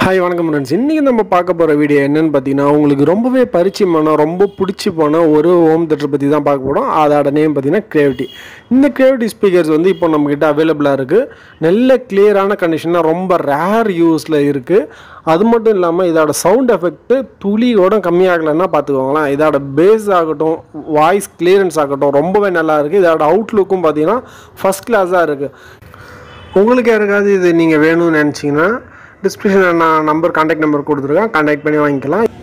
hi வணக்கம் friends இன்றைக்கி நம்ம பார்க்க போகிற வீடியோ என்னன்னு பார்த்தீங்கன்னா உங்களுக்கு ரொம்பவே பரிச்சயமான ரொம்ப பிடிச்சி போன ஒரு ஹோம் தேட்டர் பற்றி தான் பார்க்க போகிறோம் அதோட நேம் பார்த்தீங்கன்னா கிரேவிட்டி இந்த கிரேவிட்டி ஸ்பீக்கர்ஸ் வந்து இப்போ நம்மக்கிட்ட அவைலபிளாக இருக்குது நல்ல கிளியரான கண்டிஷனாக ரொம்ப ரேர் யூஸில் இருக்குது அது மட்டும் இல்லாமல் இதோட சவுண்ட் எஃபெக்ட்டு துளியோட கம்மியாகலைன்னா பார்த்துக்கோங்களேன் இதோட பேஸ் ஆகட்டும் வாய்ஸ் கிளியரன்ஸ் ஆகட்டும் ரொம்பவே நல்லா இருக்குது இதோட அவுட்லுக்கும் பார்த்தீங்கன்னா ஃபஸ்ட் கிளாஸாக இருக்குது உங்களுக்கு யாருக்காவது இது நீங்கள் வேணும்னு நினச்சிங்கன்னா டிஸ்கிரிப்ஷனில் நான் நம்பர் காண்டாக்ட் நம்பர் கொடுத்துருக்கேன் காண்டாக்ட் பண்ணி வாங்கிக்கலாம்